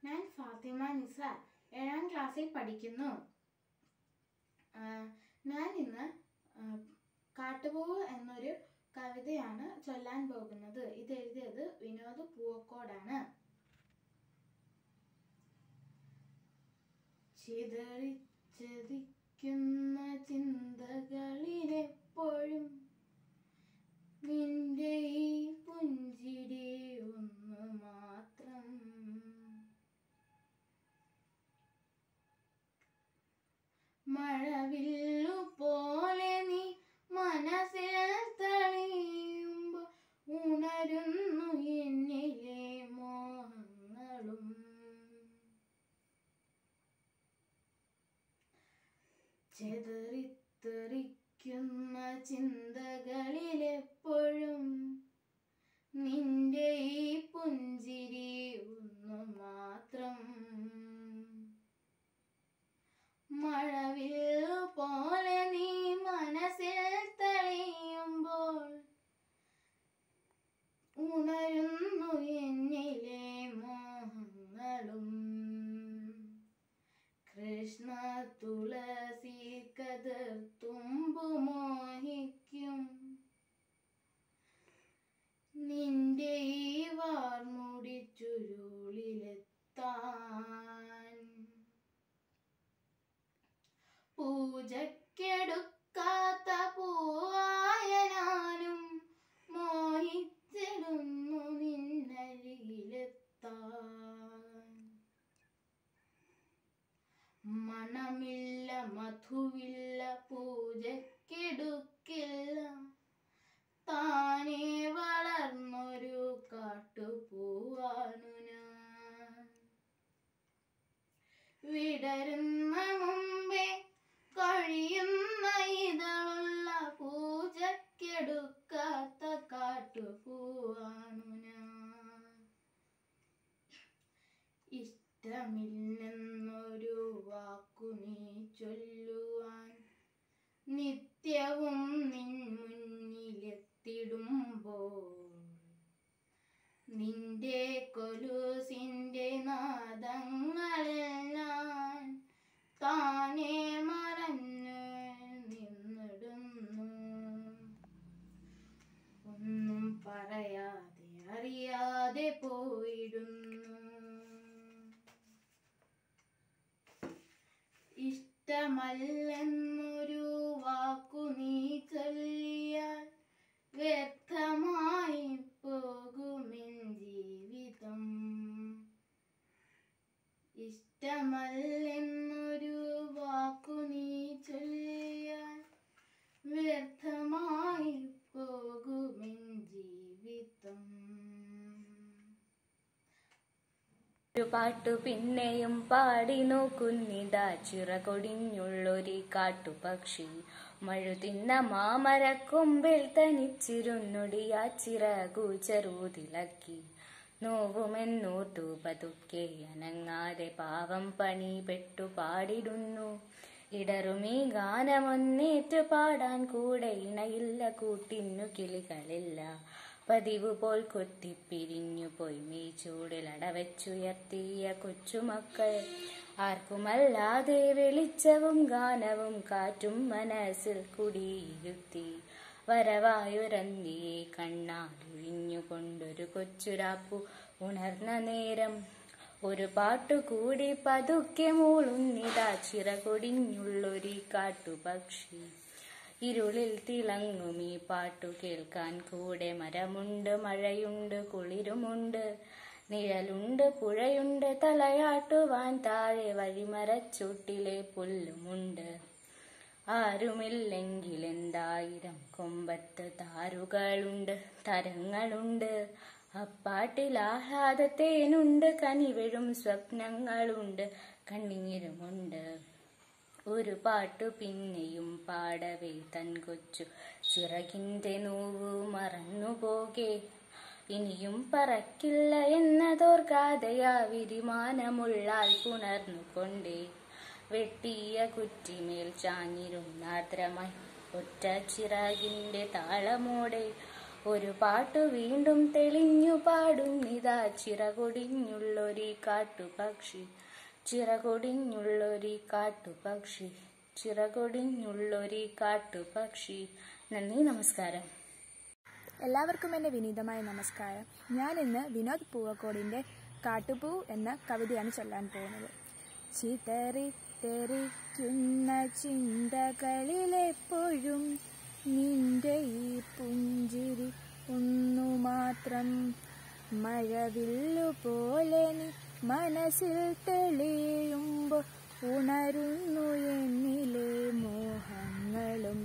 ഞാൻ ഫാത്തിമ നിസാർ ഏഴാം ക്ലാസ്സിൽ പഠിക്കുന്നു ആ, ഞാൻ ഇന്ന് ആ, കാട്ടുപൂവ് എന്നൊരു കവിതയാണ് ചൊല്ലാൻ പോകുന്നത് ഇത് എഴുതിയത് വിനോദ് പൂവക്കോടാണ് ചിതറിച്ചതിക്കുന്ന ചിന്തകളിലെപ്പോഴും നിന്റെ ഈ പുഞ്ചിരി ഒന്ന് മാത്രം മഴവില്ലു പോലെ നീ മനസ്സിൽ തെളിയുമ്പോൾ ഉണരുന്നു എന്നിലെ മോഹങ്ങളും ചെതറിത്തെറിക്കുന്ന ചിന്തകളിലെപ്പോഴും നിന്റെ ഈ പുഞ്ചിരി ഒന്നു മാത്രം മഴവില്ലു പോലെ നീ മനസ്സിൽ തെളിയുമ്പോൾ ഉണരുന്നു എന്നിലെ മോഹങ്ങളും കൃഷ്ണ തുളസി കതിർ തുമ്പു മോഹിക്കും നിന്റെ ഈ വാർമുടി ചുരുളിലെത്താൻ പൂജക്കെടുക്കാത്ത പൂവായ ഞാനും മോഹിച്ചിരുന്നു നിന്നരികിലെത്താൻ മണമില്ല മധുവില്ല പൂജക്കെടുക്കില്ല താനേ വളർന്നൊരു കാട്ടുപൂവാണു ഞാൻ വിടരുന്ന മുമ്പേ കഴിയുന്ന ഇതളുള്ള പൂജക്കെടുക്കാത്ത കാട്ടുപൂവാണു ഞാൻ ഇഷ്ടമില്ലെന്നൊരു വാക്കു നീ ചൊല്ലുവാൻ നിത്യവും നിൻ മുന്നിലെത്തിടുമ്പോൾ നിന്റെ കൊലുസിന്റെ നാദങ്ങളെല്ലാം താനേ മറഞ്ഞു നിന്നിടുന്നു ഒന്നും പറയാതെ അറിയാതെ പോയിടുന്നു ഇഷ്ടമല്ലെന്നൊരു വാക്കു നീ ചൊല്ലിയാൽ വ്യർത്ഥമായി പോകുമെൻ ജീവിതം ഇഷ്ടമല്ലെന്നൊരു വാക്കു നീ ചൊല്ലിയാൽ വ്യർത്ഥമായി പോകുമെൻ ജീവിതം ഒരു പാട്ടു പിന്നെയും പാടി നോക്കുന്നിതാ ചിറകൊടിഞ്ഞുള്ളൊരു കാട്ടുപക്ഷി മഴുതിന്ന മാമരക്കൊമ്പിൽ തനിച്ചിരുന്നൊടിയാ ചിറകു ചെറുതിളക്കി നോവുമെന്നോർത്തു പതുക്കെ അനങ്ങാതെ പാവം പണി പെട്ടു പാടിടുന്നു ഇടറുമീ ഗാനമൊന്നേറ്റു പാടാൻ കൂടെ ഇണയില്ല കൂട്ടിന്നു കിളികളില്ല പതിവ് പോൽ കൊത്തിപ്പിരിഞ്ഞു പോയി മീ ചൂടിൽ അടവച്ചുയർത്തിയ കൊച്ചുമക്കൾ ആർക്കുമല്ലാതെ വെളിച്ചവും ഗാനവും കാറ്റും മനസ്സിൽ കുടിയിരുത്തി വരവായുരന്തിയെ കണ്ണാലൊഴിഞ്ഞുകൊണ്ടൊരു കൊച്ചുരാപ്പു ഉണർന്ന നേരം ഒരു പാട്ടുകൂടി പതുക്കെ മൂളുന്നിതാ ചിറകൊടിഞ്ഞുള്ളൊരു കാട്ടുപക്ഷി ഇരുളിൽ തിളങ്ങും ഈ പാട്ടു കേൾക്കാൻ കൂടെ മരമുണ്ട് മഴയുണ്ട് കുളിരുമുണ്ട് നിഴലുണ്ട് പുഴയുണ്ട് തലയാട്ടുവാൻ താഴെ വഴിമരച്ചൂട്ടിലെ പുല്ലുമുണ്ട് ആരുമില്ലെങ്കിൽ എന്തായിരം കൊമ്പത്ത് താരുകളുണ്ട് തരങ്ങളുണ്ട് അപ്പാട്ടിൽ ആഹ്ലാദത്തേനുണ്ട് കനിവഴും സ്വപ്നങ്ങളുണ്ട് കണ്ണീരുമുണ്ട് ഒരു പാട്ടു പിന്നെയും പാടവേ തൻ കൊച്ചു ചിറകിന്റെ നോവു മറന്നുപോകെ ഇനിയും പറക്കില്ല എന്നതോർക്കാതെയാ വിരിമാനമുള്ളാൽ പുണർന്നുകൊണ്ടേ വെട്ടിയ കുറ്റിമേൽ ചാഞ്ഞിരുന്നാർദ്രമായി ഒറ്റ ചിറകിന്റെ താളമോടെ ഒരു പാട്ടു വീണ്ടും തെളിഞ്ഞു പാടുന്നിതാ ചിറകൊടിഞ്ഞുള്ളൊരു കാട്ടുപക്ഷി ചിറകൊടിഞ്ഞുള്ളൊരു കാട്ടുപക്ഷി ചിറകൊടിഞ്ഞുള്ളൊരു കാട്ടുപക്ഷി നന്ദി നമസ്കാരം എല്ലാവർക്കും എൻ്റെ വിനീതമായ നമസ്കാരം ഞാൻ ഇന്ന് വിനോദ് പൂവക്കോടിൻ്റെ കാട്ടുപൂ എന്ന കവിതയാണ് ചൊല്ലാൻ പോകുന്നത് ചിതറി തെറിക്കുന്ന ചിന്തകളിലെപ്പോഴും നിന്റെ ഈ പുഞ്ചിരി ഒന്നു മാത്രം മഴവില്ലു പോലെ നീ മനസ്സിൽ തെളിയുമ്പോൾ ഉണരുന്നു എന്നിലെ മോഹങ്ങളും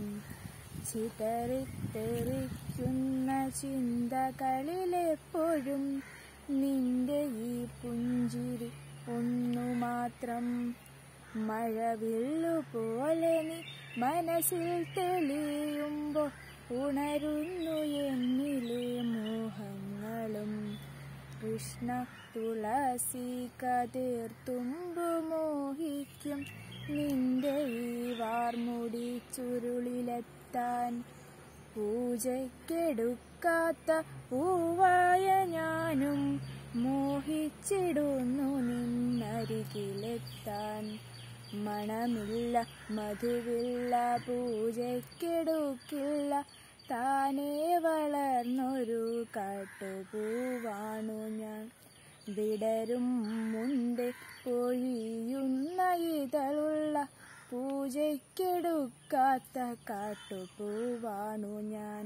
ചിതറിത്തെറിക്കുന്ന ചിന്തകളിലെപ്പോഴും നിന്റെ ഈ പുഞ്ചിരി ഒന്നു മാത്രം മഴവില്ലു പോലെ നീ മനസ്സിൽ തെളിയുമ്പോൾ ഉണരുന്നു എന്നിലെ മോഹങ്ങളും കൃഷ്ണ തുളസി കതിർത്തുമ്പു മോഹിക്കും നിന്റെ ഈ വാർമുടി ചുരുളിലെത്താൻ പൂജയ്ക്കെടുക്കാത്ത പൂവായ ഞാനും മോഹിച്ചിടുന്നു നിന്നരികിലെത്താൻ മണമില്ല മധുവില്ല പൂജയ്ക്കെടുക്കില്ല താനേ വളർന്നൊരു കാട്ടുപൂവാണു ഞാൻ വിടരും മുൻപേ പൊഴിയുന്ന ഇതളുള്ള പൂജയ്ക്കെടുക്കാത്ത കാട്ടുപൂവാണു ഞാൻ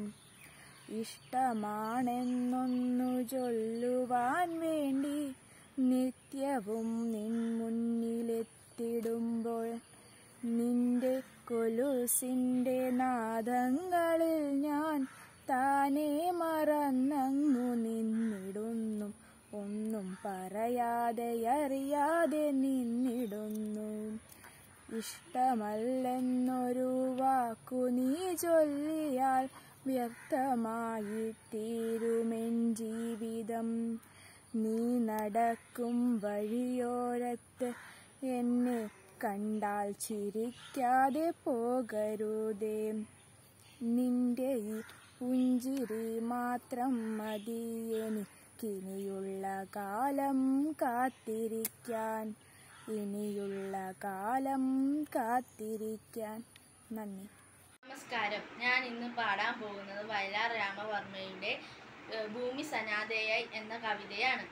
ഇഷ്ടമാണെന്നൊന്നു ചൊല്ലുവാൻ വേണ്ടി നിത്യവും നിൻ മുന്നിലെത്തിടുമ്പോൾ നിന്റെ കൊലുസിൻ്റെ നാദങ്ങളിൽ ഞാൻ താനേ മറന്നങ്ങു നിന്നിടുന്നു ഒന്നും പറയാതെ അറിയാതെ നിന്നിടുന്നു ഇഷ്ടമല്ലെന്നൊരു വാക്കു നീ ചൊല്ലിയാൽ വ്യക്തമായി തീരുമെൻ ജീവിതം നീ നടക്കും വഴിയോരത്ത് എന്നെ കണ്ടാൽ ചിരിക്കാതെ പോകരുതേ നിന്റെ ഈ പുഞ്ചിരി മാത്രം മതി എനിക്കിനിയുള്ള കാലം കാത്തിരിക്കാൻ ഇനിയുള്ള കാലം കാത്തിരിക്കാൻ നന്ദി നമസ്കാരം ഞാൻ ഇന്ന് പാടാൻ പോകുന്നത് വയലാർ രാമവർമ്മയുടെ ഏഹ്, ഭൂമി സനാതയായി എന്ന കവിതയാണ്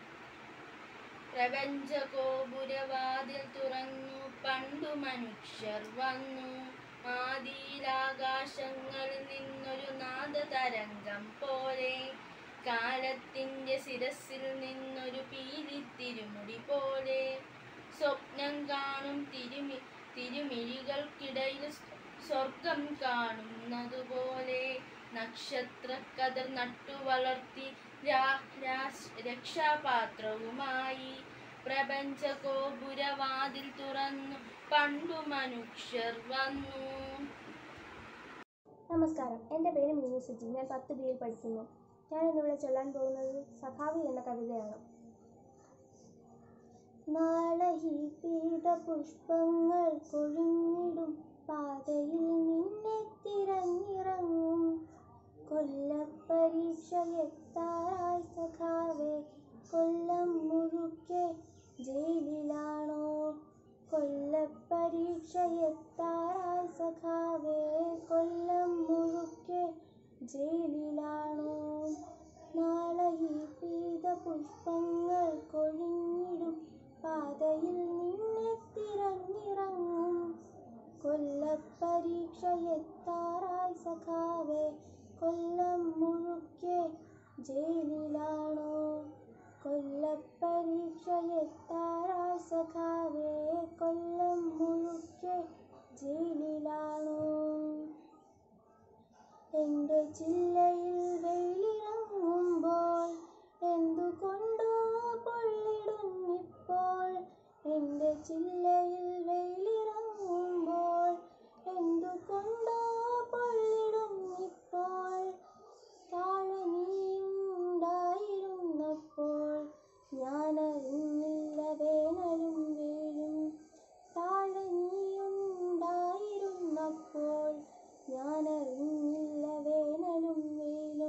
പ്രപഞ്ചകോപുരവാതിൽ തുറന്നു പണ്ടു മനുഷ്യർ വന്നു ആദിയിലാകാശങ്ങളിൽ നിന്നൊരു നാദതരംഗം പോലെ കാലത്തിന്റെ ശിരസിൽ നിന്നൊരു പീലിത്തിരുമുടി പോലെ സ്വപ്നം കാണും തിരുമി തിരുമിഴികൾക്കിടയിൽ സ്വർഗം കാണുന്നതുപോലെ നക്ഷത്രക്കതിർ നട്ടു വളർത്തി രാ- രാ- രക്ഷാപാത്രവുമായി പ്രപഞ്ചകോപുരവാതിൽ തുറന്നു പണ്ടു മനുഷ്യർ വന്നു നമസ്കാരം എൻ്റെ പേര് മിനി സുജി ഞാൻ പത്ത് ബിയിൽ പഠിക്കുന്നു ഞാൻ ഇന്നിവിടെ ചൊല്ലാൻ പോകുന്നത് സഖാവി എന്ന കവിതയാണ് നാളെ ഈ പീത പുഷ്പങ്ങൾ കൊഴിഞ്ഞിടും പാതയിൽ നിന്നെ തിരഞ്ഞിറങ്ങും കൊല്ലപ്പരീക്ഷ എത്താറായി സഖാവേ കൊല്ലം മുഴുക്കെ ജയിലിലാണോ കൊല്ലപ്പരീക്ഷ എത്താറായി സഖാവേ കൊല്ലം മുഴുക്കെ ജയിലിലാണോ നാളെ ഈ പീത പുഷ്പങ്ങൾ കൊഴിഞ്ഞിടും പാതയിൽ നിന്നെ തിരഞ്ഞിറങ്ങും കൊല്ലപ്പരീക്ഷ എത്താറായി സഖാവേ കൊല്ലം മുഴുക്കെ ജയിലിലാണോ കൊല്ലപ്പരീക്ഷ എത്താറായി സഖാവേ കൊല്ലം മുഴുക്കെ ജയിലിലാണോ എൻ്റെ ജില്ലയിൽ വെയിലിറങ്ങുമ്പോൾ എന്തുകൊണ്ടോ പൊള്ളിടുന്നിപ്പോൾ എൻ്റെ ജില്ലയിൽ വെയിലിറങ്ങുമ്പോൾ എന്തുകൊണ്ടോ പൊള്ളിടുന്നിപ്പോൾ താഴെ നീയുണ്ടായിരുന്നപ്പോൾ ഞാനറിഞ്ഞില്ല വേനലും വെയിലും താഴെ നീയുണ്ടായിരുന്നപ്പോൾ ഞാനറിഞ്ഞില്ല വേനലും വെയിലും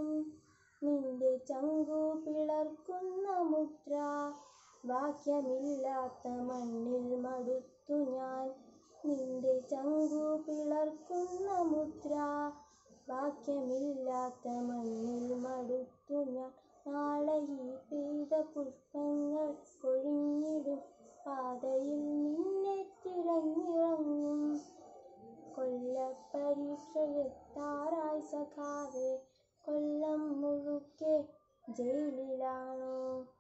ചങ്കു പിളർക്കുന്ന മുദ്ര വാക്യമില്ലാത്ത മണ്ണിൽ മടുത്തു ഞാൻ നിന്റെ ചങ്കു പിളർക്കുന്ന മുദ്ര വാക്യമില്ലാത്ത മണ്ണിൽ മടുത്തു ഞാൻ നാളെ ഈ പെയ്ത പുഷ്പങ്ങൾ കൊഴിഞ്ഞിടും പാതയിൽ നിന്നെ തിരഞ്ഞിറങ്ങും കൊല്ലപ്പരീക്ഷയെത്താറായി സഖാവേ കൊല്ലം മുഴുക്കെ ജയിലിലാണോ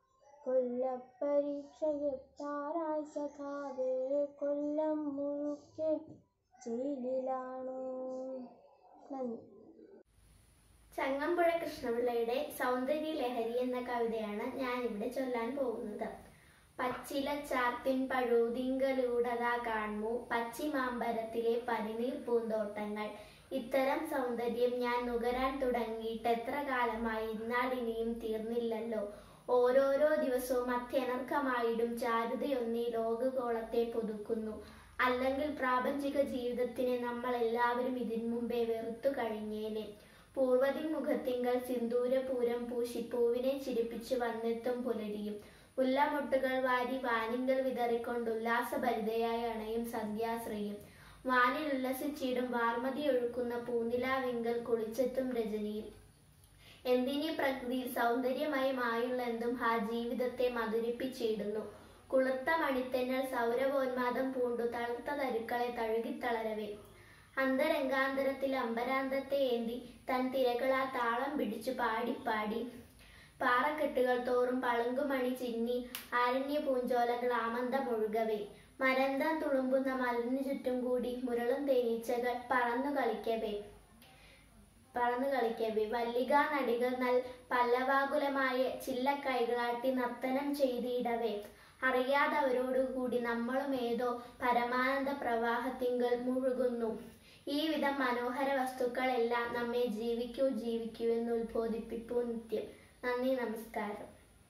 കൊല്ലപ്പരീക്ഷയെത്താറായി സഖാവേ കൊല്ലം മുഴുക്കെ ജയിലിലാണോ നന്ദി ചങ്ങമ്പുഴ കൃഷ്ണപിള്ളയുടെ സൗന്ദര്യ ലഹരി എന്ന കവിതയാണ് ഞാൻ ഇവിടെ ചൊല്ലാൻ പോകുന്നത് പച്ചില ചാർത്തിൻ പഴുതിങ്കലൂടതാ കാൺമു പശ്ചിമാമ്പരത്തിലെ പനിനീർ പൂന്തോട്ടങ്ങൾ ഇത്തരം സൗന്ദര്യം ഞാൻ നുകരാൻ തുടങ്ങിയിട്ട് എത്ര കാലമായി എന്നാൽ ഇനിയും തീർന്നില്ലല്ലോ ഓരോരോ ദിവസവും അത്യനർക്കമായിടും ചാരുതയൊന്നീ ലോകഗോളത്തെ പുതുക്കുന്നു അല്ലെങ്കിൽ പ്രാപഞ്ചിക ജീവിതത്തിനെ നമ്മൾ എല്ലാവരും ഇതിനു മുമ്പേ വെറുത്തു കഴിഞ്ഞേനെ പൂർവതി മുഖത്തിങ്കൽ സിന്ദൂരപൂരം പൂശി പൂവിനെ ചിരിപ്പിച്ചു വന്നെത്തും പുലരിയും മുല്ലമൊട്ടുകൾ വാരി വാനിങ്കൽ വിതറിക്കൊണ്ട് ഉല്ലാസഭരിതയായി അണയും സന്ധ്യാശ്രീയും വാനിൽ ഉല്ലസിച്ചിടും വാർമതി ഒഴുക്കുന്ന പൂനിലാവിങ്കൽ കുളിച്ചെത്തും രജനിയും എന്തിനീ പ്രകൃതിയിൽ സൗന്ദര്യമായി മായുള്ളെന്തും ആ ജീവിതത്തെ മധുരിപ്പിച്ചിടുന്നു കുളുത്ത മണിത്തെന്നൽ സൗരവോന്മാദം പൂണ്ടു തളുത്ത തരുക്കളെ തഴുകിത്തളരവേ അന്തരംഗാന്തരത്തിൽ അമ്പരാന്തത്തെ ഏന്തി തൻ തിരകളാ താളം പിടിച്ചു പാടിപ്പാടി പാറക്കെട്ടുകൾ തോറും പളുങ്കുമണി ചിന്നി ആരണ്യ പൂഞ്ചോലകൾ ആമന്ദമൊഴുകവേ മരന്തം തുളുമ്പുന്ന മലിനു ചുറ്റും കൂടി മുരളും തേനീച്ചകൾ പറന്നു കളിക്കവേ പറന്നു കളിക്കവേ വല്ലിക നടികൾ നൽ പല്ലവാകുലമായ ചില്ലക്കൈകളാട്ടി നർത്തനം ചെയ്തിടവേ അറിയാതെ അവരോടുകൂടി നമ്മളും ഏതോ പരമാനന്ദ പ്രവാഹത്തിങ്കൽ മുഴുകുന്നു ഈ വിധം മനോഹര വസ്തുക്കളെല്ലാം നമ്മെ ജീവിക്കൂ ജീവിക്കൂ എന്ന് ഉത്ബോധിപ്പിപ്പൂ നിത്യം നന്ദി നമസ്കാരം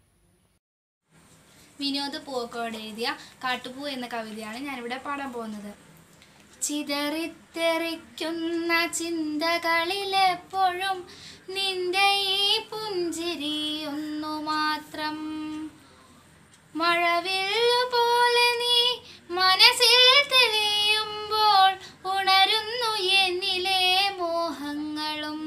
വിനോദ് പൂക്കോട് എഴുതിയ കാട്ടുപൂ എന്ന കവിതയാണ് ഞാനിവിടെ പാടാൻ പോകുന്നത് ചിതറിത്തെറിക്കുന്ന ചിന്തകളിലെപ്പോഴും നിന്റെ ഈ പുഞ്ചിരിയൊന്നു മാത്രം മഴവില്ലു പോലെ നീ മനസ്സിൽ തെളിയുമ്പോൾ ഉണരുന്നു എന്നിലെ മോഹങ്ങളും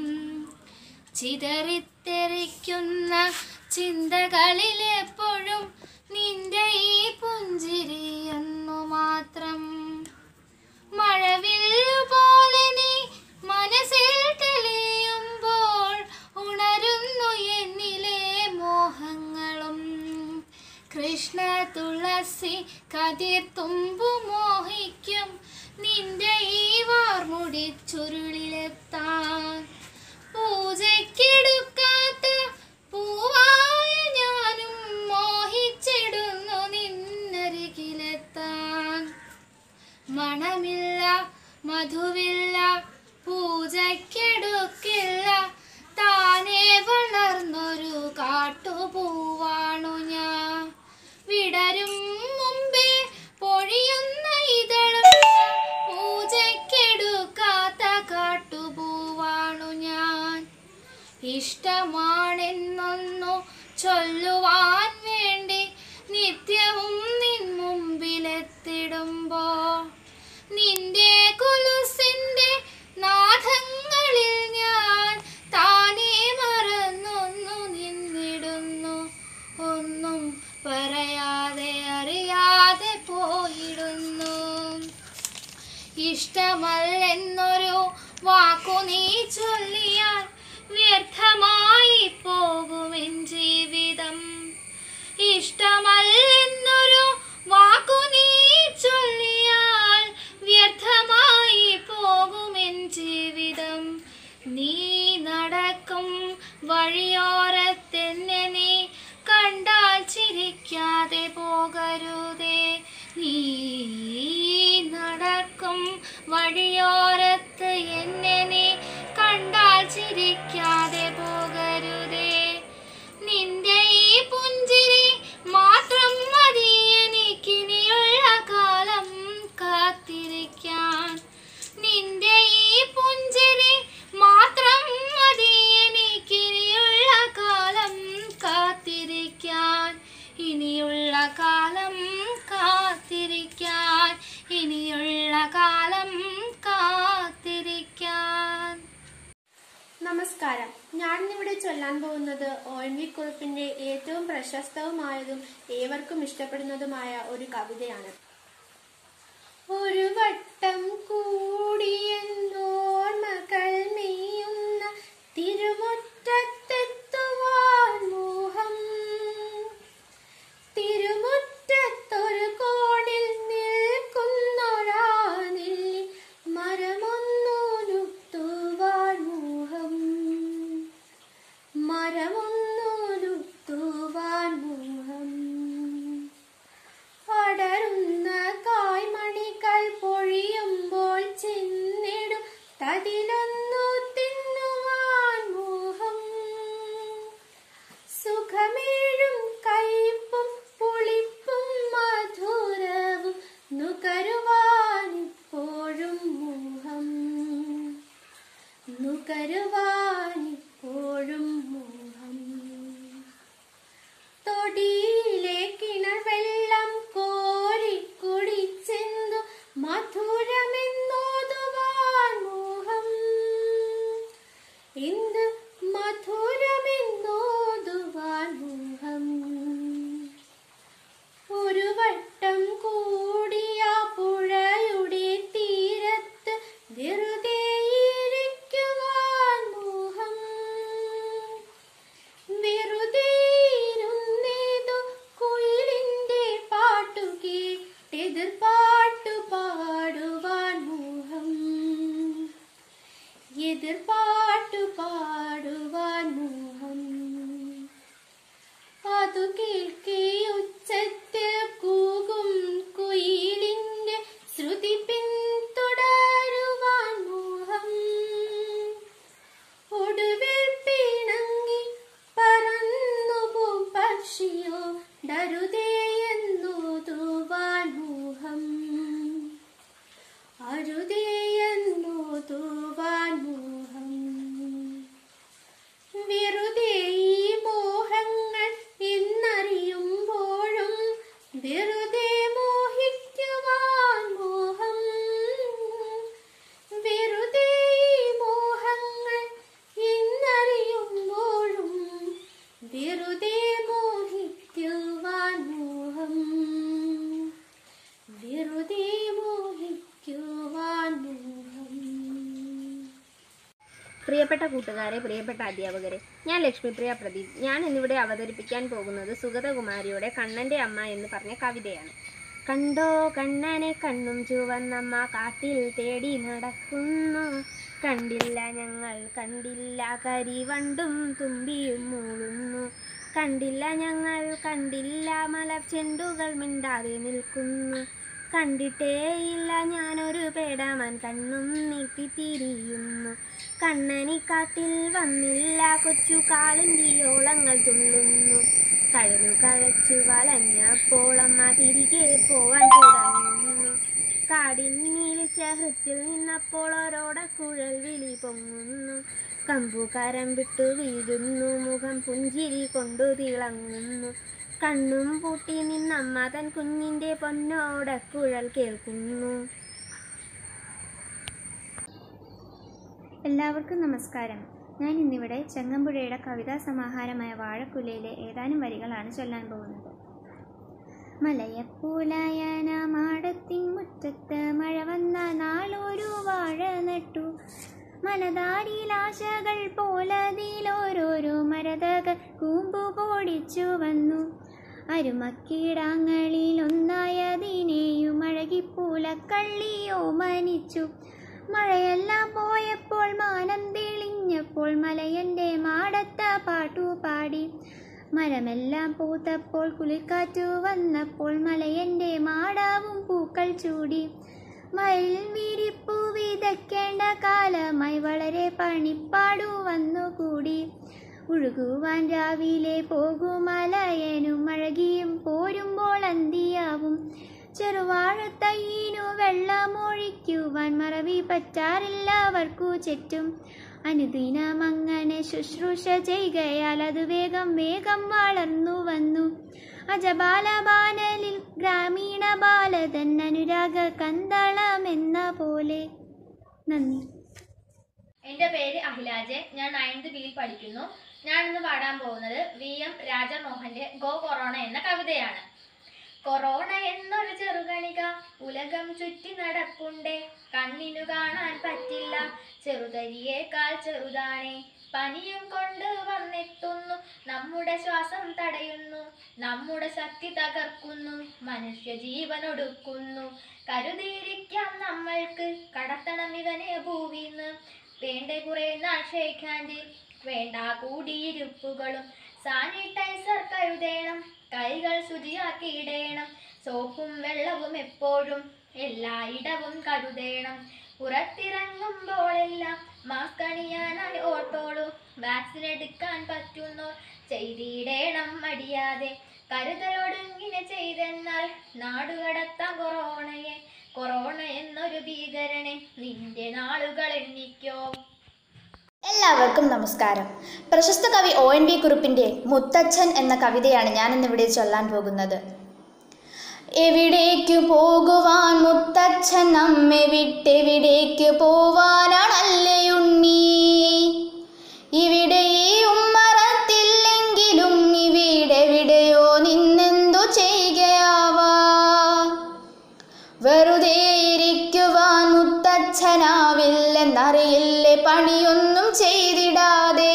ചിതറിത്തെറിക്കുന്ന ചിന്തകളിലെപ്പോഴും നിന്റെ ഈ പുഞ്ചിരിയൊന്നു മാത്രം മഴവില്ലു പോലെ നീ മനസ്സിൽ തെളിയുമ്പോൾ ഉണരുന്നു എന്നിലെ മോഹങ്ങളും കൃഷ്ണ തുളസി കതിർ തുമ്പു മോഹിക്കും നിന്റെ ഈ വാർമുടി ചുരുളിലെത്താൻ പൂജയ്ക്കെടുക്കാത്ത പൂവായ ഞാനും മോഹിച്ചിടുന്നു നിന്നരികിലെത്താൻ മണമില്ല മധുവില്ല പൂജയ്ക്കെടുക്കില്ല താനേ വളർന്നൊരു കാട്ടുപൂവാണു ഞാൻ വിടരും മുമ്പേ പൊഴിയുന്ന ഇതളുള്ള പൂജയ്ക്കെടുക്കാത്ത കാട്ടുപൂവാണു ഞാൻ ഇഷ്ടമാണെന്നൊന്നു ചൊല്ലുവാൻ വേണ്ടി നിത്യവും നിൻ മുമ്പിലെത്തിടുമ്പോ നിന്റെ കുലുസിന്റെ നാഥങ്ങളിൽ ഞാൻ താനേ മറന്നൊന്നു നിന്നിടുന്നു ഒന്നും പറയാതെ അറിയാതെ പോയിടുന്നു ഇഷ്ടമല്ലെന്നൊരു വാക്കു നീ ചൊല്ലിയാൽ വ്യർത്ഥമായി പോകുമെൻ ജീവിതം ഇഷ്ടമല്ലെന്നൊരു വാക്കു നീ ചൊല്ലിയാൽ വ്യർത്ഥമായി കാലം കാത്തിരിക്കാൻ നമസ്കാരം ഞാനിന്നിവിടെ ചൊല്ലാൻ പോകുന്നത് ഒ എൻ വി കുറിപ്പിന്റെ ഏറ്റവും പ്രശസ്തവുമായതും ഏവർക്കും ഇഷ്ടപ്പെടുന്നതുമായ ഒരു കവിതയാണ് ഒരു വട്ടം കൂടിയെന്നോർമകൾ മെയ്യുന്ന തിരുമുറ്റത്തെത്തുവാൻ മോഹം തിരുമുറ്റത്തൊരു കോണിൽ നിൽക്കുന്നൊരാ നെല്ലി മരമൊന്നുലുത്തുവാൻ മോഹം മരമൊന്നുലുത്തുവാൻ മോഹം അടരുന്ന കായ്മണികൾ പൊഴിയുമ്പോൾ ചെന്നിടും തതിലൊന്നു തിന്നുവാൻ മോഹം സുഖമേഴും കയ്പും പുളിപ്പും മധുരവും നുകരുവാനിപ്പോഴും മോഹം നുകരുവാനിപ്പോഴും മോഹം തൊടിയിലെ കിണർ വെള്ളം കോരി കുടിച്ചെന്തു മധുരമെന്നോതുവാൻ മോഹം എന്ത് മധുരമെന്നോതുവാൻ മോഹം ഒരു വട്ടം കൂടിയ പുഴയുടെ തീരത്ത് വെറുതെ ഇരിക്കുവാൻ മോഹം വെറുതെ ഇരുന്നേതു കുയിലിന്റെ പാട്ടു കേട്ടെതിർ പാട്ടു പാടുവാൻ മോഹം എതിർ പാട്ടു പാടുവാൻ മോഹം അതു കേൾക്കേ ഉച്ചത്തിൽ കൂകും കുയിലിന്റെ ശ്രുതി പിന്തുടരുവാൻ മോഹം ഒടുവിൽ പിണങ്ങി പറന്നു പോം പക്ഷിയോ ഡരുതേ എന്നോതുവാൻ മോഹം അരുതേ എന്നോതുവാൻ മോഹം വെറുതെ ഈ മോഹങ്ങൾ ഇന്നറിയുമ്പോഴും വെറുതെ മോഹിക്കുവാൻ മോഹം വെറുതെ ഈ മോഹങ്ങൾ ഇന്നറിയുമ്പോഴും വെറുതെ മോഹിക്കുവാൻ മോഹം വെറുതെ മോഹിക്കുവാൻ മോഹം പ്രിയപ്പെട്ട കൂട്ടുകാരെ പ്രിയപ്പെട്ട അധ്യാപകരെ ഞാൻ ലക്ഷ്മിപ്രിയ പ്രദീപ് ഞാൻ ഇന്നിവിടെ അവതരിപ്പിക്കാൻ പോകുന്നത് സുഗതകുമാരിയുടെ കണ്ണൻ്റെ അമ്മ എന്ന് പറഞ്ഞ കവിതയാണ് കണ്ടോ കണ്ണനെ കണ്ണും ചുവന്നമ്മ കാട്ടിൽ തേടി നടക്കുന്നു കണ്ടില്ല ഞങ്ങൾ കണ്ടില്ല കരിവണ്ടും തുമ്പിയും മൂളുന്നു കണ്ടില്ല ഞങ്ങൾ കണ്ടില്ല മലർച്ചെണ്ടുകൾ മിണ്ടാതെ നിൽക്കുന്നു കണ്ടിട്ടേയില്ല ഞാനൊരു പേടമൻ കണ്ണും നീട്ടിത്തിരിയുന്നു കണ്ണനിക്കാട്ടിൽ വന്നില്ല കൊച്ചു കാളിന്തിയോളങ്ങൾ തുള്ളുന്നു കഴലു കഴച്ചു വലഞ്ഞപ്പോൾ അമ്മ തിരികെ പോവാൻ തുടങ്ങുന്നു കാടിന്നിരിച്ച ഹൃത്തിൽ നിന്നപ്പോൾ ഒരോടക്കുഴൽ വിളി പൊങ്ങുന്നു കമ്പു കരം വിട്ടു വീഴുന്നു മുഖം പുഞ്ചിരി കൊണ്ടു തിളങ്ങുന്നു കണ്ണും പൂട്ടി നിന്നമ്മ തൻ കുഞ്ഞിന്റെ പൊന്നോടക്കുഴൽ കേൾക്കുന്നു എല്ലാവർക്കും നമസ്കാരം ഞാൻ ഇന്നിവിടെ ചെങ്ങമ്പുഴയുടെ കവിതാ സമാഹാരമായ വാഴക്കുലയിലെ ഏതാനും വരികളാണ് ചൊല്ലാൻ പോകുന്നത് മലയപ്പൂലായന മാടത്തിൻ മുറ്റത്ത് മഴ വന്ന നാളൊരു വാഴ നട്ടു മലതാരിലാശകൾ പോലതിലോരോരോ മരതകൾ കൂമ്പു പൊടിച്ചു വന്നു അരുമക്കീടാങ്ങളിൽ ഒന്നായതിനെയും അഴകിപ്പൂലക്കള്ളിയോ മനിച്ചു മഴയെല്ലാം പോയപ്പോൾ മാനം തെളിഞ്ഞപ്പോൾ മലയൻ്റെ മാടത്ത പാട്ടു പാടി മരമെല്ലാം പൂത്തപ്പോൾ കുളിക്കാറ്റു വന്നപ്പോൾ മലയൻ്റെ മാടാവും പൂക്കൾ ചൂടി മയിൽ വിരിപ്പു വിതയ്ക്കേണ്ട കാലമായി വളരെ പണിപ്പാടു വന്നുകൂടി ഒഴുകുവാൻ രാവിലെ പോകുമലയനും അഴകിയും പോരുമ്പോൾ അന്തിയാവും ചെറുവാഴത്തയ്യിനു വെള്ളമൊഴിക്കുവാൻ മറവി പറ്റാറില്ല അവർക്കു ചുറ്റും അനുദിനമങ്ങനെ ശുശ്രൂഷ ചെയ്യുകയാൽ അത് വേഗം വേഗം വളർന്നു വന്നു അജബാലബാനലിൽ ഗ്രാമീണ ബാലതൻ അനുരാഗ കന്തളമെന്ന പോലെ നന്ദി എൻ്റെ പേര് അഖിലാജ് ഞാൻ നയൻത് ബിയിൽ പഠിക്കുന്നു ഞാൻ ഇന്ന് പാടാൻ പോകുന്നത് വി എം രാജമോഹന്റെ ഗോ കൊറോണ എന്ന കവിതയാണ് കൊറോണ എന്നൊരു ചെറുകണിക ഉലകം ചുറ്റി നടപ്പുണ്ടേ കണ്ണിനു കാണാൻ പറ്റില്ല ചെറുതരിയേക്കാൾ ചെറുതാണേ പനിയും കൊണ്ട് വന്നെത്തുന്നു നമ്മുടെ ശ്വാസം തടയുന്നു നമ്മുടെ ശക്തി തകർക്കുന്നു മനുഷ്യ ജീവൻ ഒടുക്കുന്നു കരുതിയിരിക്കാം നമ്മൾക്ക് കടത്തണം ഇവനെ ഭൂവിന്ന് വേണ്ട കുറെ നാൾ ഷേഖാൻഡ് വേണ്ട കൂടിയിരുപ്പുകളും സാനിറ്റൈസർ കരുതേണം കൈകൾ ശുചിയാക്കിയിടേണം സോപ്പും വെള്ളവും എപ്പോഴും എല്ലായിടവും കരുതേണം പുറത്തിറങ്ങുമ്പോഴെല്ലാം മാസ്ക് അണിയാനായി ഓർത്തോളൂ വാക്സിൻ എടുക്കാൻ പറ്റുന്നോ ചെയ്തിടേണം മടിയാതെ കരുതലൊടുങ്ങിനെ ചെയ്തെന്നാൽ നാടുകടത്താം കൊറോണയെ കൊറോണ എന്നൊരു ഭീകരനെ നിന്റെ നാളുകൾ എണ്ണിക്കോ എല്ലാവർക്കും നമസ്കാരം പ്രശസ്ത കവി ഒ എൻ വി കുറുപ്പിൻ്റെ മുത്തച്ഛൻ എന്ന കവിതയാണ് ഞാൻ ഇന്നിവിടെ ചൊല്ലാൻ പോകുന്നത് എവിടേക്കു പോകുവാൻ മുത്തച്ഛൻ നമ്മെ വിട്ടെവിടേക്ക് പോവാനാണല്ലേ ഉണ്ണി ഇവിടെ ഈ ഉമ്മറത്തില്ലെങ്കിലും ഇവിടെവിടെയോ നിന്നെന്തു ചെയ്യുകയാവാ വെറുതെ ഇരിക്കുവാൻ മുത്തച്ഛനാവില്ലെന്നറിയില്ലേ പണിയൊന്നും ചെയ്തിടാതെ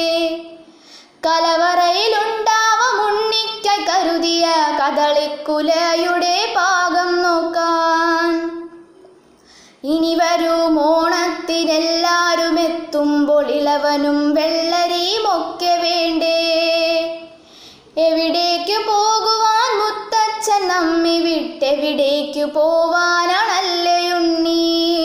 കലവറയിലുണ്ടാവും ഉണ്ണിക്കായി കരുതിയ കദളിക്കുലയുടെ പാകം നോക്കാൻ ഇനി വരും ഓണത്തിനെല്ലാരും എത്തുമ്പോൾ ഇളവനും വെള്ളരിയും ഒക്കെ വേണ്ടേ എവിടേക്ക് പോകുവാൻ മുത്തച്ഛൻ നമ്മെ വിട്ടെവിടേക്ക് പോവാനാണല്ലേ ഉണ്ണി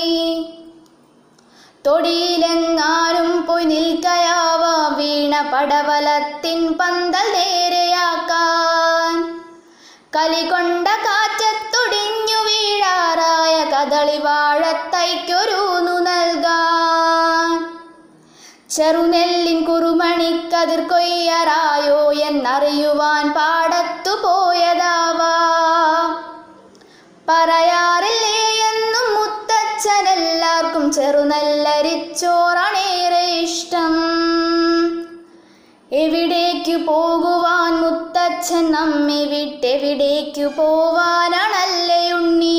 തൊടിയിലെങ്ങാനും പോയി നിൽക്കയാവാം വീണ പടവലത്തിൻ പന്തൽ നേരെയാക്കാൻ കലികൊണ്ട കാറ്റത്തൊടിഞ്ഞു വീഴാറായ കദളി വാഴത്തൈക്കൊരൂന്നു നൽകാൻ ചെറുനെല്ലിൻ കുറുമണിക്കതിർ കൊയ്യറായോ എന്നറിയുവാൻ പാടത്തു പോയതാവാം പറയാറില്ലേ എന്നും മുത്തച്ഛനെല്ലാവർക്കും ചെറുനെല്ലരിച്ചോറാണേറെ ഇഷ്ടം എവിടേക്കു പോകുവാൻ മുത്തച്ഛൻ നമ്മെ വിട്ടെവിടേക്കു പോവാനാണല്ലേ ഉണ്ണി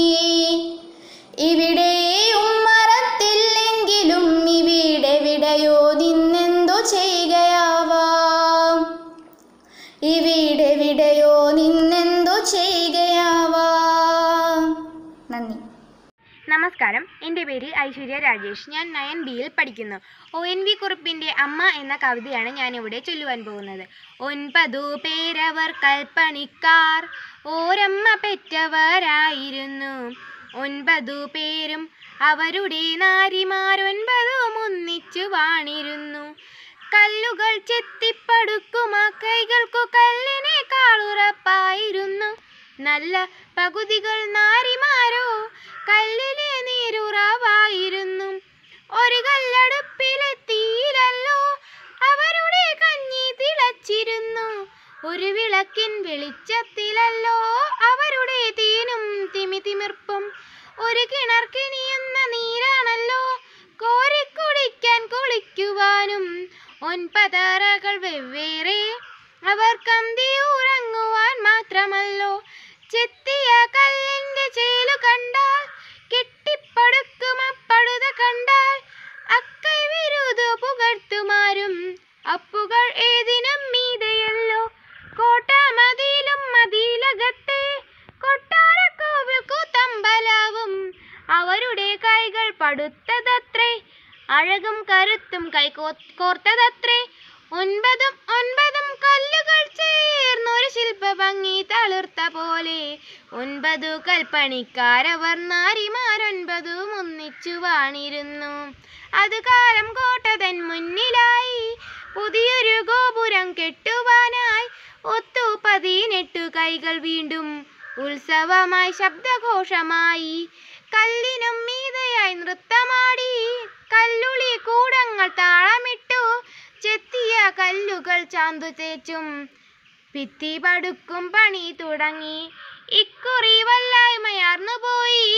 ഇവിടെ ഉമ്മറത്തില്ലെങ്കിലും ഇവിടെവിടെയോ നിന്നെന്തോ ചെയ്യുകയാവാം ഇവിടെവിടെയോ നിന്നെന്തോ ചെയ്യുകയാവാം നന്ദി നമസ്കാരം എൻ്റെ പേര് ഐശ്വര്യ രാജേഷ് ഞാൻ നയൻ ബിയിൽ പഠിക്കുന്നു ഒ എൻ വി കുറുപ്പിൻ്റെ അമ്മ എന്ന കവിതയാണ് ഞാനിവിടെ ചൊല്ലുവാൻ പോകുന്നത് ഒൻപതു പേരവർ കൽപ്പണിക്കാർ ഓരമ്മ പെറ്റവരായിരുന്നു ഒൻപതു പേരും അവരുടെ നാരിമാരൊൻപതും ഒന്നിച്ചു വാണിരുന്നു കല്ലുകൾ ചെത്തിപ്പടുക്കും ആ കൈകൾക്കു കല്ലിനേക്കാളുറപ്പായിരുന്നു നല്ല പകുതികൾ നാരിമാരോ കല്ലിലെ നീരുറവായിരുന്നു ഒരു കല്ലടുപ്പിലെ തീയിലല്ലോ അവരുടെ കഞ്ഞി തിളച്ചിരുന്നു ഒരു വിളക്കിൻ വെളിച്ചത്തിലല്ലോ അവരുടെ തീനും തിമിതിമിർപ്പും ഒരു കിണർ കിണിയുന്ന നീരാണല്ലോ കോരിക്കുടിക്കാൻ കുളിക്കുവാനും ഒൻപതറകൾ വെവ്വേറെ അവർ കന്തി ഉറങ്ങുവാൻ മാത്രമല്ലോ ചെത്തിയ കല്ലിന്റെ ചേലു കണ്ടാൽ കെട്ടിപ്പടുക്കും അപ്പടുത കണ്ടാൽ അക്കൈ വിരുതു പുകഴ്ത്തുമാരും അപ്പുകൾ ഏതിനും മീതയല്ലോ കോട്ടാമതിയിലും മതിലകത്തെ കൊട്ടാരക്കോവിൽ കൂത്തമ്പലാവും അവരുടെ കൈകൾ പടുത്തതത്രേ അഴകും കരുത്തും കൈ കോർത്തതത്രേ ഒൻപതും ഒൻപതും കല്ലുകൾ ചേർന്നൊരു ശില്പഭംഗി തളിർത്ത പോലെ ഒൻപതു കൽപ്പണിക്കാരവർ നാരിമാരൊൻപതും ഒന്നിച്ചു വാണിരുന്നു അത് കാലം കോട്ടതൻ മുന്നിലായി പുതിയൊരു ഗോപുരം കെട്ടുവാനായി ഒത്തു പതിനെട്ടു കൈകൾ വീണ്ടും ഉത്സവമായി ശബ്ദഘോഷമായി കല്ലിനും മീതയായി നൃത്തമാടി കല്ലുളി കൂടങ്ങൾ താളമിട്ടു ചെത്തിയ കല്ലുകൾ ചാന്തു തേച്ചും ഭിത്തി പടുക്കും പണി തുടങ്ങി ഇക്കുറി വല്ലായ്മയാർന്നു പോയി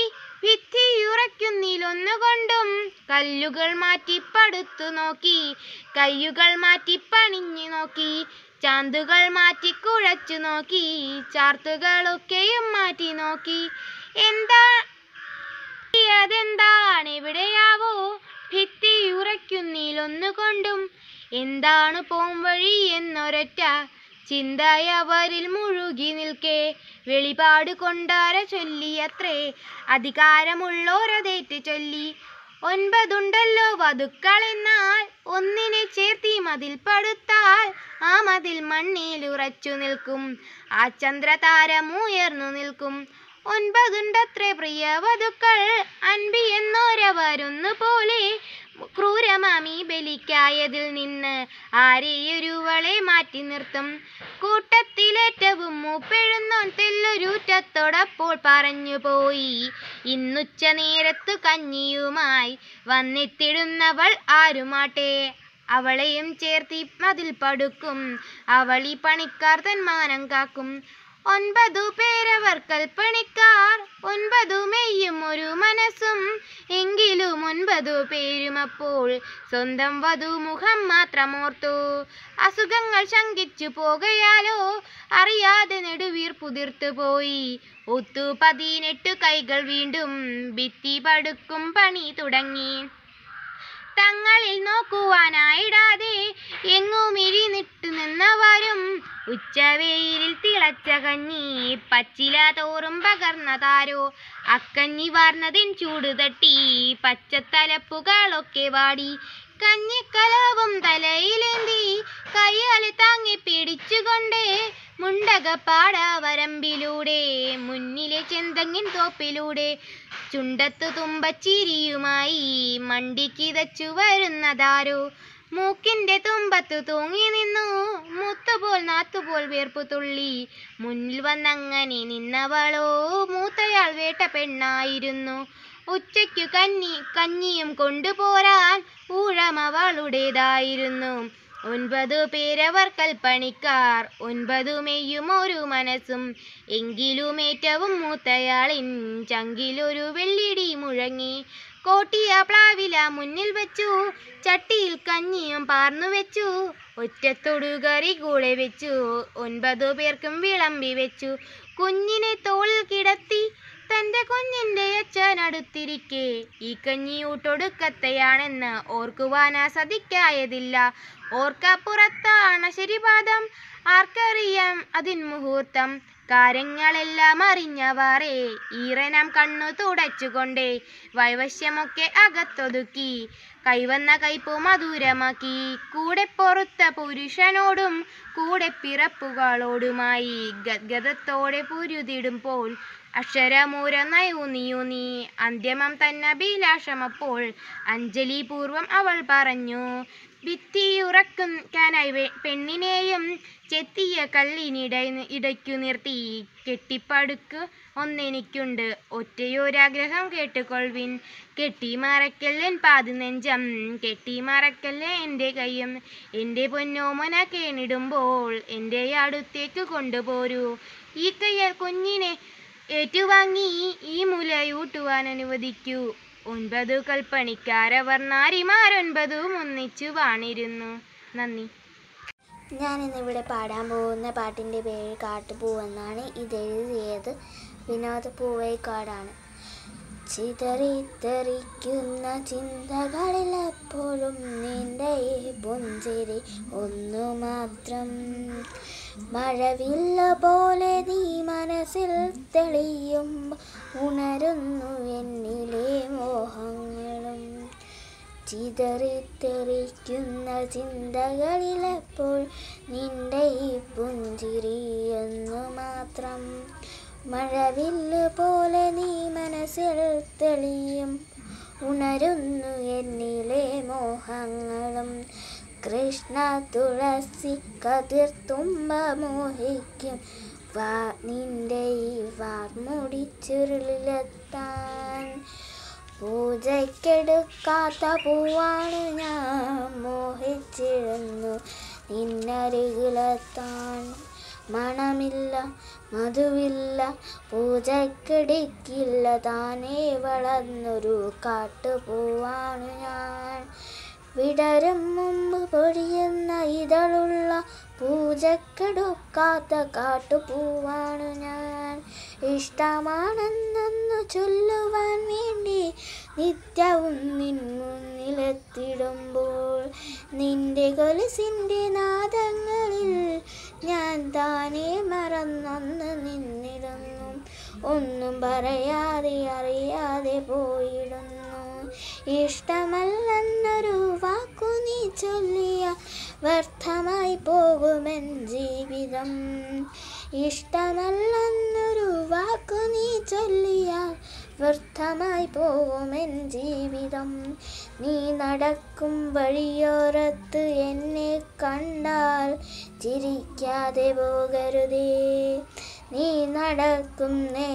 ഭിത്തിയുറയ്ക്കുന്നിലൊന്നുകൊണ്ടും കല്ലുകൾ മാറ്റി പടുത്തു നോക്കി കയ്യുകൾ മാറ്റി പണിഞ്ഞു നോക്കി ചാന്തുകൾ മാറ്റി കുഴച്ചു നോക്കി ചാർത്തുകളൊക്കെയും മാറ്റി നോക്കി എന്താ അതെന്താണ് എവിടെയാവോ ഭിത്തിയുറയ്ക്കുന്നിലൊന്നുകൊണ്ടും എന്താണ് പോംവഴി എന്നൊരൊറ്റ ചിന്തയവരിൽ മുഴുകി നിൽക്കെ വെളിപാട് കൊണ്ടാര ചൊല്ലിയത്രേ അധികാരമുള്ളോരതേറ്റ് ചൊല്ലി ഒൻപതുണ്ടല്ലോ വധുക്കളെന്നാൽ ഒന്നിനെ ചേർത്തി മതിൽ പടുത്താൽ ആ മതിൽ മണ്ണിൽ ഉറച്ചു നിൽക്കും ആ ചന്ദ്രതാരമുയർന്നു നിൽക്കും ഒൻപതുണ്ടത്രേ പ്രിയ വധുക്കൾ അൻപി എന്നോരവരൊന്നു പോലെ ക്രൂരമാമി ബലിക്കായതിൽ നിന്ന് ആരെയൊരുവളെ മാറ്റി നിർത്തും കൂട്ടത്തിലേറ്റവും മൂപ്പെഴുന്നോൻ തെല്ലൊരുറ്റത്തോടപ്പോൾ പറഞ്ഞു പോയി ഇന്നുച്ച നേരത്തു കഞ്ഞിയുമായി വന്നെത്തിടുന്നവൾ ആരുമാട്ടെ അവളെയും ചേർത്തി മതിൽ പടുക്കും അവളി പണിക്കാർ തൻ മാനം കാക്കും ഒൻപതു പേരവർ കൽപ്പണിക്കാർ ഒൻപതു മെയ്യും ഒരു മനസ്സും എങ്കിലും ഒൻപതു പേരും അപ്പോൾ സ്വന്തം വധുമുഖം മാത്രമോർത്തു അസുഖങ്ങൾ ശങ്കിച്ചു പോകയാലോ അറിയാതെ നെടുവീർ പുതിർത്തു പോയി ഒത്തു പതിനെട്ട് കൈകൾ വീണ്ടും ഭിത്തി പടുക്കും പണി തുടങ്ങി തങ്ങളിൽ നോക്കുവാനായിടാതെ എങ്ങും ഇരിനിട്ടു നിന്നവരും ഉച്ചവെയിലിൽ തിളച്ച കഞ്ഞി പച്ചില തോറും പകർന്നതാരോ അക്കഞ്ഞി വാർന്നതിൻ ചൂട് തട്ടി പച്ചത്തലപ്പുകളൊക്കെ വാടി കഞ്ഞിക്കലാവും തലയിലേന്തി കയ്യാല് താങ്ങി പിടിച്ചുകൊണ്ടേ മുണ്ടകപ്പാട വരമ്പിലൂടെ മുന്നിലെ ചെന്തങ്ങിൻ തോപ്പിലൂടെ ചുണ്ടത്തു തുമ്പച്ചിരിയുമായി മണ്ടി കിതച്ചു വരുന്നതാരോ മൂക്കിന്റെ തുമ്പത്തു തൂങ്ങി നിന്നു മുത്തുപോൽ നാത്തുപോൽ വേർപ്പു തുള്ളി മുന്നിൽ വന്നങ്ങനെ നിന്നവളോ മൂത്തയാൾ വേട്ട പെണ്ണായിരുന്നു ഉച്ചയ്ക്കു കഞ്ഞി കഞ്ഞിയും കൊണ്ടുപോരാൻ ഊഴമവളുടേതായിരുന്നു ഒൻപതു പേരവർ കൽപ്പണിക്കാർ ഒൻപതു മെയ്യും ഒരു മനസ്സും എങ്കിലും ഏറ്റവും മൂത്തയാളിൻ ചങ്കിലൊരു വെള്ളിടി മുഴങ്ങി കോട്ടിയ പ്ലാവില മുന്നിൽ വെച്ചു ചട്ടിയിൽ കഞ്ഞിയും പാർന്നു വെച്ചു ഒറ്റത്തൊടുകറി കൂടെ വെച്ചു ഒൻപതു പേർക്കും വിളമ്പി വെച്ചു കുഞ്ഞിനെ തോളിൽ കിടത്തി തന്റെ കുഞ്ഞിന്റെ അച്ഛനടുത്തിരിക്കെ ഈ കഞ്ഞിയൂട്ടൊടുക്കത്തെയാണെന്ന് ഓർക്കുവാനാ സതിക്കായതില്ല ഓർക്കപ്പുറത്താണ് ശരിപാദം ആർക്കറിയാം അതിൻ മുഹൂർത്തം കാര്യങ്ങളെല്ലാം അറിഞ്ഞവാറേ ഈറനാം കണ്ണു തുടച്ചുകൊണ്ടേ വൈവശ്യമൊക്കെ അകത്തൊതുക്കി കൈവന്ന കൈപ്പു മധുരമാക്കി കൂടെ പൊറുത്ത പുരുഷനോടും കൂടെ പിറപ്പുകളോടുമായി ഗദ്ഗതത്തോടെ പുരുതിടുമ്പോൾ അക്ഷരമൂര നയൂന്നിയൂന്നി അന്ത്യമം തന്നഭിലാഷമപ്പോൾ അഞ്ജലിപൂർവം അവൾ പറഞ്ഞു ഭിത്തിയുറക്കാനായി വെ- പെണ്ണിനെയും ചെത്തിയ കല്ലിനിട ഇടയ്ക്കു നിർത്തി കെട്ടിപ്പടുക്ക് ഒന്നെനിക്കുണ്ട് ഒറ്റയൊരാഗ്രഹം കേട്ടുകൊള്ളുവിൻ കെട്ടിമറക്കല്ലൻ പാതി നെഞ്ചം കെട്ടിമറക്കല്ലേ എൻ്റെ കയ്യും എൻ്റെ പൊന്നോമന കേണിടുമ്പോൾ എൻ്റെ അടുത്തേക്ക് കൊണ്ടുപോരൂ ഈ കയ്യാൽ കുഞ്ഞിനെ ഏറ്റുവാങ്ങി ഈ മുലയൂട്ടുവാൻ അനുവദിക്കൂ ഒൻപതു കൽപ്പണിക്കാരവർ നാരിമാരൊൻപതും ഒന്നിച്ചു വാണിരുന്നു നന്ദി ഞാൻ ഇന്നിവിടെ പാടാൻ പോകുന്ന പാട്ടിൻ്റെ പേര് കാട്ടുപൂവെന്നാണ് ഇതെഴുതിയത് വിനോദ് പൂവൈക്കാടാണ് ചിതറിത്തെറിക്കുന്ന ചിന്തകളിലെപ്പോഴും നിന്റെ ഈ പുഞ്ചിരി ഒന്നു മാത്രം മഴവില്ല പോലെ നീ മനസ്സിൽ തെളിയും ഉണരുന്നു എന്നിലെ മോഹങ്ങളും ചിതറിത്തെറിക്കുന്ന ചിന്തകളിലെപ്പോൾ നിന്റെ ഈ പുഞ്ചിരിയെന്നു മാത്രം മഴവില്ല് പോലെ നീ മനസ്സിൽ തെളിയും ഉണരുന്നു എന്നിലെ മോഹങ്ങളും കൃഷ്ണ തുളസി കതിർത്തുമ്പ മോഹിക്കും വാ നിന്റെ ഈ വാർമുടി ചുരുളിലെത്താൻ പൂജയ്ക്കെടുക്കാത്ത പൂവാണ് ഞാൻ മോഹിച്ചിരുന്നു നിന്നരികിലെത്താൻ മണമില്ല മധുവില്ല പൂജയ്ക്കടിക്കില്ല താനേ വളർന്നൊരു കാട്ടുപൂവാണ് ഞാൻ വിടരും മുമ്പ് പൊഴിയുന്ന ഇതളുള്ള പൂജക്കെടുക്കാത്ത കാട്ടുപൂവാണ് ഞാൻ ഇഷ്ടമാണെന്നൊന്നു ചൊല്ലുവാൻ വേണ്ടി നിത്യവും നിൻ മുന്നിലെത്തിടുമ്പോൾ നിന്റെ കൊലുസിൻ്റെ നാദങ്ങളിൽ ഞാൻ താനേ മറന്നൊന്ന് നിന്നിടുന്നു ഒന്നും പറയാതെ അറിയാതെ പോയിടുന്നു ഇഷ്ടമല്ലെന്നൊരു വാക്കു നീ ചൊല്ലിയ വ്യർത്ഥമായി പോകുമെൻ ജീവിതം ഇഷ്ടമല്ലെന്നൊരു വാക്കു നീ ചൊല്ലിയ വ്യർത്ഥമായി പോകുമെൻ ജീവിതം നീ നടക്കും വഴിയോരത്ത് എന്നെ കണ്ടാൽ ചിരിക്കാതെ പോകരുതേ നീ നടക്കും നേ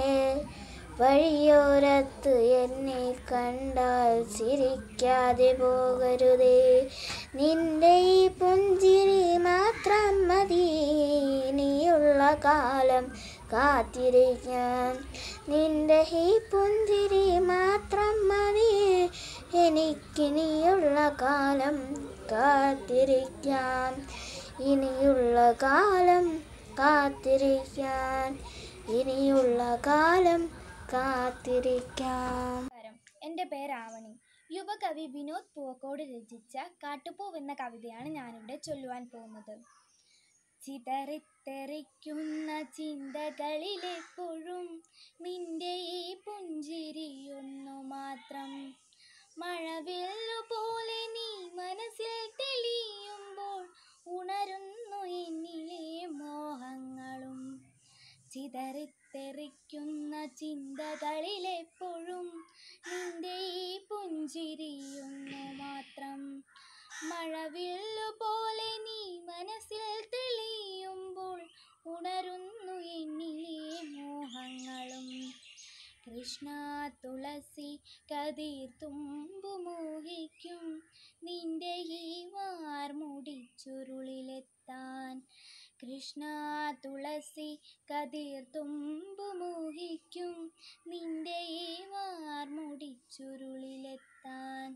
വഴിയോരത്ത് എന്നെ കണ്ടാൽ ചിരിക്കാതെ പോകരുതേ നിന്റെ ഈ പുഞ്ചിരി മാത്രം മതി നീയുള്ള കാലം കാത്തിരിക്കാൻ നിന്റെ ഈ പുഞ്ചിരി മാത്രം മതി എനിക്ക് നീയുള്ള കാലം കാത്തിരിക്കാം ഇനിയുള്ള കാലം കാത്തിരിക്കാൻ ഇനിയുള്ള കാലം കാത്തിരിക്കാം എൻ്റെ പേര് ആവണി യുവകവി വിനോദ് പൂവക്കോട് രചിച്ച കാട്ടുപൂവ് എന്ന കവിതയാണ് ഞാനിവിടെ ചൊല്ലുവാൻ പോകുന്നത് ചിതറിത്തെറിക്കുന്ന ചിന്തകളിലെപ്പോഴും നിന്റെ ഈ പുഞ്ചിരിയൊന്നു മാത്രം മഴവില്ലു പോലെ നീ മനസ്സിൽ തെളിയുമ്പോൾ ഉണരുന്നു എന്നിലെ മോഹങ്ങളും ചിതറിത്തെറിക്കുന്ന ചിന്തകളിലെപ്പോഴും നിന്റെ ഈ പുഞ്ചിരിയൊന്നു മാത്രം മഴവില്ലു പോലെ നീ മനസ്സിൽ തെളിയുമ്പോൾ ഉണരുന്നു എന്നിലെ മോഹങ്ങളും കൃഷ്ണ തുളസി കതിർ തുമ്പു മോഹിക്കും നിന്റെ ഈ വാർമുടി ചുരുളിലെത്താൻ കൃഷ്ണ തുളസി കതിർ തുമ്പു മോഹിക്കും നിന്റെ ഈ വാർമുടി ചുരുളിലെത്താൻ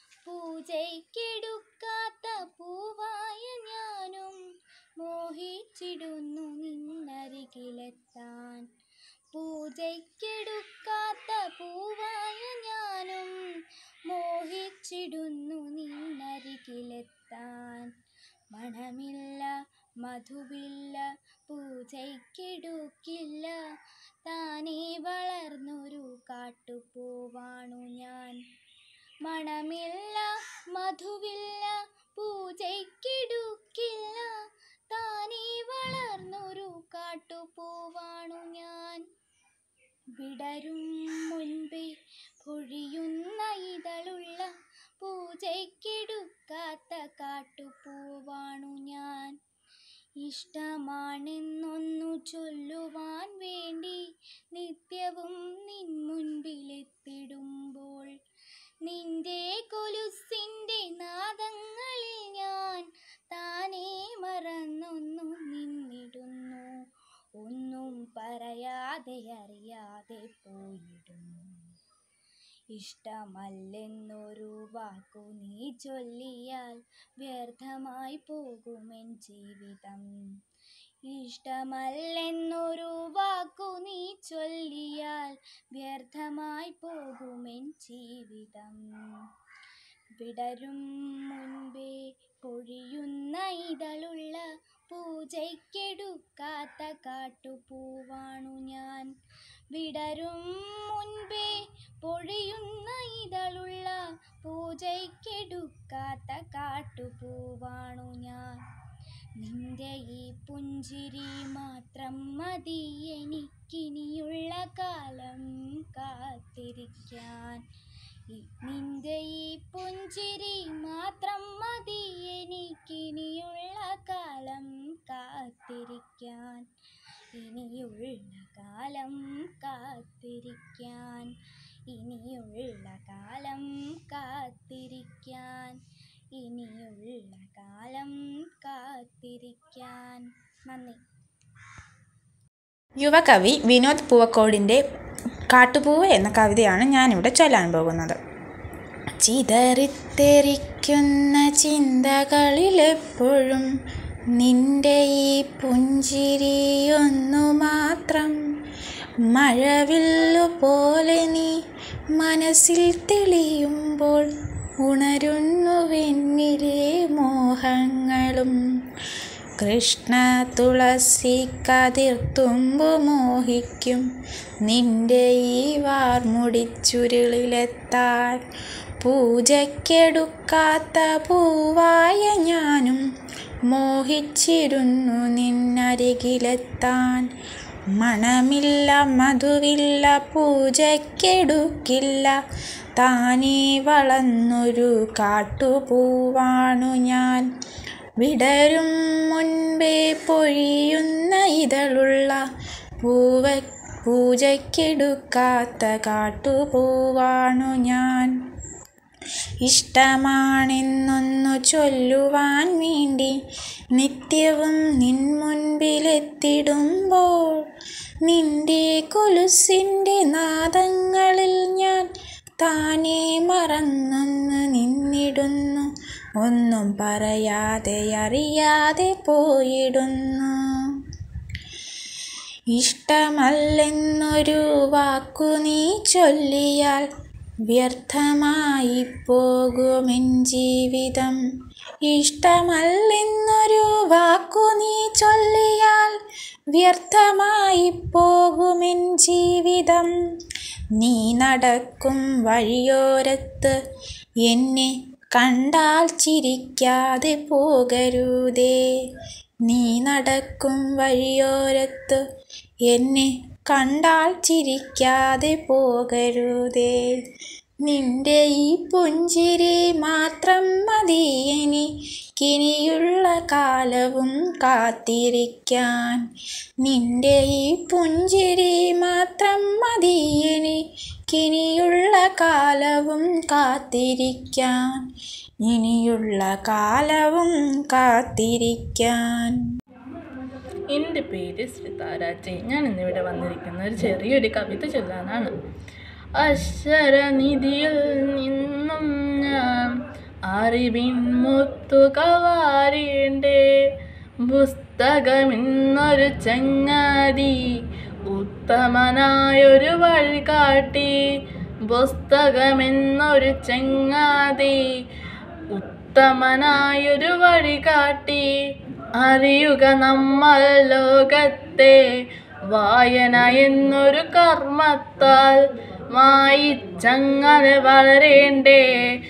പൂജയ്ക്കെടുക്കാത്ത പൂവായ ഞാനും മോഹിച്ചിടുന്നു നിന്നരികിലെത്താൻ പൂജയ്ക്കെടുക്കാത്ത പൂവായ ഞാനും മോഹിച്ചിടുന്നു നിന്നരികിലെത്താൻ മണമില്ല മധുവില്ല പൂജയ്ക്കെടുക്കില്ല താനേ വളർന്നൊരു കാട്ടുപൂവാണു ഞാൻ മണമില്ല മധുവില്ല പൂജയ്ക്കെടുക്കില്ല താനേ വളർന്നൊരു കാട്ടുപൂവാണു ഞാൻ വിടരും മുൻപേ പൊഴിയുന്ന ഇതളുള്ള പൂജയ്ക്കെടുക്കാത്ത കാട്ടുപൂവാണു ഞാൻ ഇഷ്ടമാണെന്നൊന്നു ചൊല്ലുവാൻ വേണ്ടി നിത്യവും നിൻ മുൻപിലെത്തിടുമ്പോൾ നിന്റെ കൊലുസിൻ്റെ നാദങ്ങളിൽ ഞാൻ താനേ മറന്നൊന്നു നിന്നിടുന്നു ഒന്നും പറയാതെ അറിയാതെ പോയിടുന്നു ഇഷ്ടമല്ലെന്നൊരു വാക്കു നീ ചൊല്ലിയാൽ വ്യർത്ഥമായി പോകുമെൻ ജീവിതം ഇഷ്ടമല്ലെന്നൊരു വാക്കു നീ ചൊല്ലിയാൽ വ്യർത്ഥമായി പോകുമെൻ ജീവിതം വിടരും മുൻപേ പൊഴിയുന്ന ഇതളുള്ള പൂജയ്ക്കെടുക്കാത്ത കാട്ടുപൂവാണു ഞാൻ വിടരും മുൻപേ പൊഴിയുന്ന ഇതളുള്ള പൂജയ്ക്കെടുക്കാത്ത കാട്ടുപൂവാണു ഞാൻ നിന്റെ ഈ പുഞ്ചിരി മാത്രം മതി എനിക്കിനിയുള്ള കാലം കാത്തിരിക്കാൻ ഈ- നിന്റെ ഈ പുഞ്ചിരി മാത്രം മതി എനിക്കിനിയുള്ള കാലം കാത്തിരിക്കാൻ ഇനിയുള്ള കാലം കാത്തിരിക്കാൻ ഇനിയുള്ള കാലം കാത്തിരിക്കാൻ ഇനിയുള്ള കാലം കാത്തിരിക്കാൻ നന്ദി യുവകവി വിനോദ് പൂവക്കോടിൻ്റെ കാട്ടുപൂവ് എന്ന കവിതയാണ് ഞാനിവിടെ ചൊല്ലാൻ പോകുന്നത് ചിതറിത്തെറിക്കുന്ന ചിന്തകളിലെപ്പോഴും നിന്റെ ഈ പുഞ്ചിരിയൊന്നു മാത്രം മഴവില്ലു പോലെ നീ മനസ്സിൽ തെളിയുമ്പോൾ ഉണരുന്നു വെണ്ണിലെ മോഹങ്ങളും കൃഷ്ണ തുളസി കതിർത്തുമ്പു മോഹിക്കും നിന്റെ ഈ വാർമുടിച്ചുരുളിലെത്താൻ പൂജയ്ക്കെടുക്കാത്ത പൂവായ ഞാനും മോഹിച്ചിരുന്നു നിന്നരികിലെത്താൻ മണമില്ല മധുവില്ല പൂജയ്ക്കെടുക്കില്ല താനേ വളർന്നൊരു കാട്ടുപൂവാണു ഞാൻ വിടരും മുൻപേ പൊഴിയുന്ന ഇതളുള്ള പൂവ പൂജയ്ക്കെടുക്കാത്ത കാട്ടുപൂവാണു ഞാൻ ഇഷ്ടമാണെന്നൊന്നു ചൊല്ലുവാൻ വേണ്ടി നിത്യവും നിൻ മുൻപിലെത്തിടുമ്പോൾ നിന്റെ കൊലുസിൻ്റെ നാദങ്ങളിൽ ഞാൻ താനേ മറന്നൊന്ന് നിന്നിടുന്നു ഒന്നും പറയാതെ അറിയാതെ പോയിടുന്നു ഇഷ്ടമല്ലെന്നൊരു വാക്കു നീ ചൊല്ലിയാൽ വ്യർത്ഥമായി പോകുമെൻ ജീവിതം ഇഷ്ടമല്ലെന്നൊരു വാക്കു നീ ചൊല്ലിയാൽ വ്യർത്ഥമായി പോകുമെൻ ജീവിതം നീ നടക്കും വഴിയോരത്ത് എന്നെ കണ്ടാൽ ചിരിക്കാതെ പോകരുതേ നീ നടക്കും വഴിയോരത്ത് എന്നെ കണ്ടാൽ ചിരിക്കാതെ പോകരുതേ നിന്റെ ഈ പുഞ്ചിരി മാത്രം മതി എനിക്കിനിയുള്ള കാലവും കാത്തിരിക്കാൻ നിന്റെ ഈ പുഞ്ചിരി മാത്രം മതി എനിക്കിനിയുള്ള കാലവും കാത്തിരിക്കാൻ ഇനിയുള്ള കാലവും കാത്തിരിക്കാൻ എൻ്റെ പേര് ശ്രീതാരാജെ ഞാൻ ഇന്നിവിടെ വന്നിരിക്കുന്ന ഒരു ചെറിയൊരു കവിത ചൊല്ലാനാണ് അക്ഷരനിധിയിൽ നിന്നും ഞാൻ അറിവിൻ മുത്തു കവാരിണ്ടേ പുസ്തകമെന്നൊരു ചങ്ങാതി ഉത്തമനായൊരു വഴി കാട്ടി പുസ്തകമെന്നൊരു ചങ്ങാതി ഉത്തമനായൊരു വഴി കാട്ടി അറിയുക നമ്മൾ ലോകത്തെ വായന എന്നൊരു കർമ്മത്താൽ വായിച്ചങ്ങനെ വളരേണ്ടേ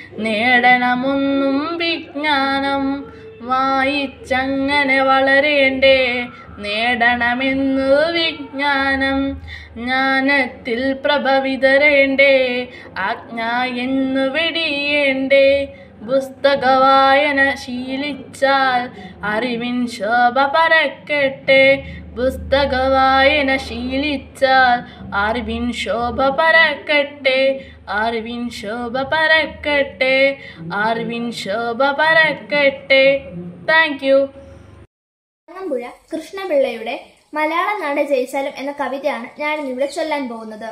നേടണമൊന്നും വിജ്ഞാനം വായിച്ചങ്ങനെ വളരേണ്ടേ നേടണമെന്നു വിജ്ഞാനം ജ്ഞാനത്തിൽ പ്രഭ വിതരേണ്ടേ ആജ്ഞ എന്നു വെടിയേണ്ടേ പുസ്തക വായന ശീലിച്ചാൽ അറിവിൻ ശോഭ പരക്കട്ടെ പുസ്തക വായന ശീലിച്ചാൽ അറിവിൻ ശോഭ പരക്കട്ടെ അറിവിൻ ശോഭ പരക്കട്ടെ അറിവിൻ ശോഭ പരക്കട്ടെ താങ്ക് യു ചങ്ങമ്പുഴ കൃഷ്ണപിള്ളയുടെ മലയാള നാട് ജയിച്ചാലും എന്ന കവിതയാണ് ഞാൻ ഇന്നിവിടെ ചൊല്ലാൻ പോകുന്നത്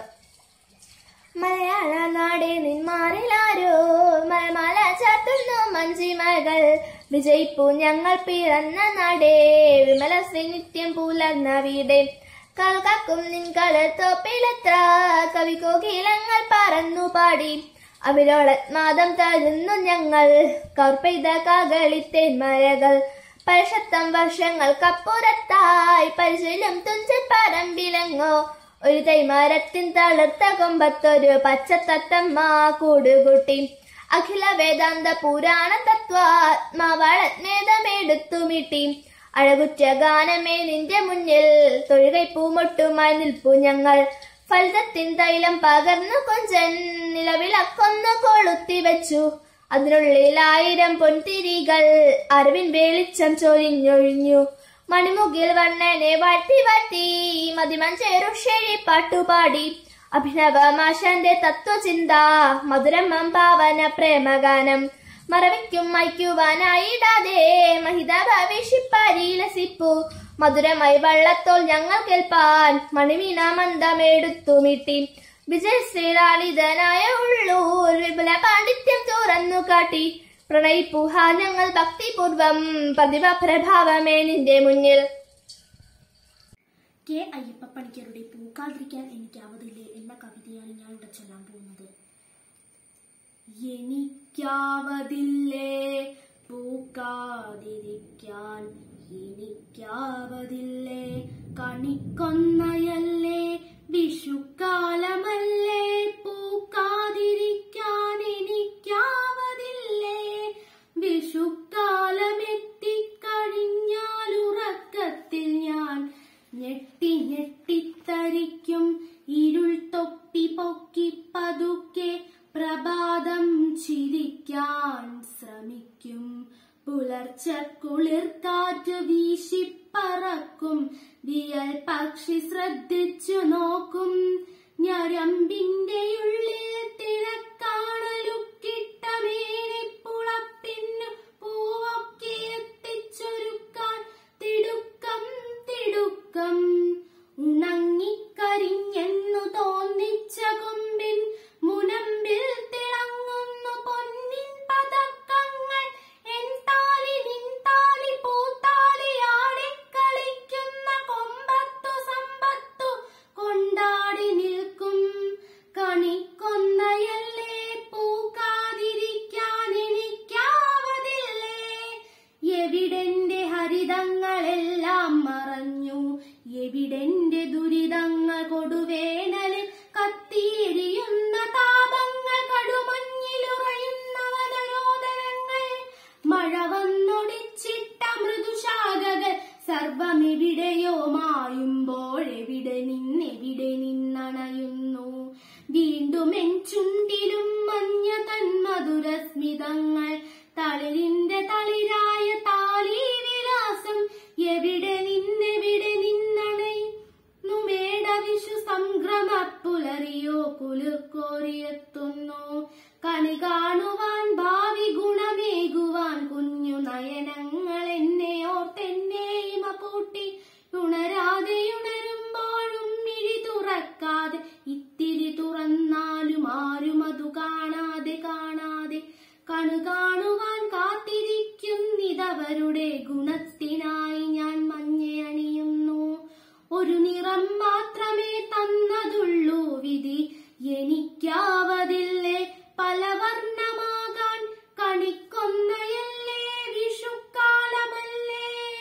മലയാള നാടേ നിന്മാറിലാരോ മല ചാത്തുന്നു മഞ്ചിമകൾ വിജയിപ്പൂ ഞങ്ങൾ പിറന്ന നാടേ വിമല ശ്രീ നിത്യം പുലർന്ന വീടേ കൽക്കാക്കും നിൻകളർ തോപ്പിലെത്ര കവി കോകിലങ്ങൾ പറന്നു പാടി അവിരോളത്മാദം തരുന്നു ഞങ്ങൾ കൗർപ്പെയ്ത കാകളിത്തേൻ മരകൾ പരിഷത്തം വർഷങ്ങൾക്കപ്പുറത്തായി പരിശീലം തുഞ്ചൽ പറമ്പിലങ്ങോ ഒരു തൈമരത്തിൻ തളർത്ത കൊമ്പത്തൊരു പച്ചത്തത്തമ്മ കൂടുകൂട്ടി അഖില വേദാന്ത പുരാണ തത്വാത്മാവളത്മേതമെടുത്തുമിട്ടി അഴകുറ്റ ഗാനമേ നിന്റെ മുന്നിൽ തൊഴുകൈ പൂമൊട്ടുമായി നിൽപ്പു ഞങ്ങൾ ഫലിതത്തിൻ തൈലം പകർന്നു കൊഞ്ചൻ നിലവിളക്കൊന്നു കൊളുത്തി വെച്ചു അതിനുള്ളിൽ ആയിരം പൊൻതിരികൾ അറിവിൻ വെളിച്ചം ചൊരിഞ്ഞൊഴിഞ്ഞു മണിമുകിൽ വണ്ണനെ വാട്ടി വാട്ടി മതിമഞ്ചേറുഷഴി പാട്ടുപാടി അഭിനവമാശന്റെ തത്വചിന്ത മധുരമം പാവന പ്രേമഗാനം മറവിക്കും മൈക്കുവാനായിടാതെ മഹിത ഭവിഷിപ്പാരിലസിപ്പു മധുരമായി വള്ളത്തോൾ ഞങ്ങൾ കേൾപ്പാൻ മണിവീണ മന്ദമെടുത്തു മീട്ടി വിജയ ശ്രീലാളിതനായ ഉള്ളൂർ വിപുല പാണ്ഡിത്യം തുറന്നു കാട്ടി പ്രണയിപ്പുഹ ഞങ്ങൾ ഭക്തിപൂർവം പ്രതിഭ പ്രഭാവമേ നിന്റെ മുന്നിൽ കെ അയ്യപ്പ പണിക്കരുടെ പൂക്കാതിരിക്കാൻ എനിക്കാവതില്ലേ എന്ന കവിതയാണ് ഞാൻ ഇവിടെ ചൊല്ലാൻ പോകുന്നത് എനിക്കാവതില്ലേ പൂക്കാതിരിക്കാൻ എനിക്കാവതില്ലേ കണിക്കൊന്നയല്ലേ വിഷുക്കാലമല്ലേ പൂക്കാതിരിക്കാൻ എനിക്കാവതില്ലേ വിഷുക്കാലമെത്തിക്കഴിഞ്ഞാൽ ഉറക്കത്തിൽ ഞാൻ ഞെട്ടി ഞെട്ടിത്തരിക്കും ഇരുൾ തൊപ്പി പൊക്കി പതുക്കെ പ്രഭാതം ചിരിക്കാൻ ശ്രമിക്കും പുലർച്ച കുളിർക്കാറ്റ് വീശിപ്പറക്കും വിയൽ പക്ഷി ശ്രദ്ധിച്ചു നോക്കും ഞരമ്പിന്റെ ഉള്ളിൽ തിരക്കാണലുക്കിട്ട മേനിപ്പുളപ്പിന്നു പൂവൊക്കെ എത്തിച്ചൊരുക്കാൻ തിടുക്കം തിടുക്കം ഉണങ്ങിക്കരിഞ്ഞെന്നു തോന്നിച്ച കൊമ്പിൻ മുനമ്പിൽ തിളങ്ങുന്നു പൊന്നിൻ പതക്കങ്ങൾ എൻ താലി നിൻ താലി പൂത്താലി ആടിക്കളിക്കുന്ന കൊമ്പത്തു സമ്പത്തു കൊണ്ടാടി നിൽക്കും കണിക്കൊന്നയല്ലേ പൂക്കാതിരിക്കാൻ എനിക്കാവതില്ലേ എവിടെന്റെ ഹരിതങ്ങളെല്ലാം മറഞ്ഞു എവിടെന്റെ ദുരിതങ്ങൾ കൊടുവേനലിൽ കത്തിയെരിയുന്ന താപങ്ങൾ കടുമഞ്ഞിലുറയുന്ന വനരോദനങ്ങൾ മഴ വന്നൊടിച്ചിട്ട മൃദുശാഖകൾ സർവമെവിടെയോ മായുമ്പോൾ എവിടെ നിന്നെവിടെ നിന്നണയുന്നു വീണ്ടും എൻ ചുണ്ടിലും മഞ്ഞ തന്മധുരസ്മിതങ്ങൾ തളിരിന്റെ തളിരായ താലി വിലാസം എവിടെ നിന്നെവിടെ നിന്നണയുന്നു മേട വിഷു സംക്രമ പുലരിയോ കുളിർക്കോരിയെത്തുന്നു കണി കാണുവാൻ ഭാവി ഗുണമേകുവാൻ കുഞ്ഞു നയനങ്ങൾ എന്നെ ഓർത്തെന്നെ ഇമ പൂട്ടി ഉണരാതെ ഉണരുമ്പോഴും മിഴി തുറക്കാതെ ഇത്തിരി തുറന്നാലും ആരും അതു കാണാതെ കാണാതെ കണു കാണുവാൻ കാത്തിരിക്കുന്നിതവരുടെ ഗുണത്തിനായി ഞാൻ മഞ്ഞ അണിയുന്നു ഒരു നിറം മാത്രമേ തന്നതുള്ളൂ വിധി എനിക്കാവതില്ലേ പലവർണ്ണമാകാൻ കണിക്കൊന്നയല്ലേ വിഷുക്കാലമല്ലേ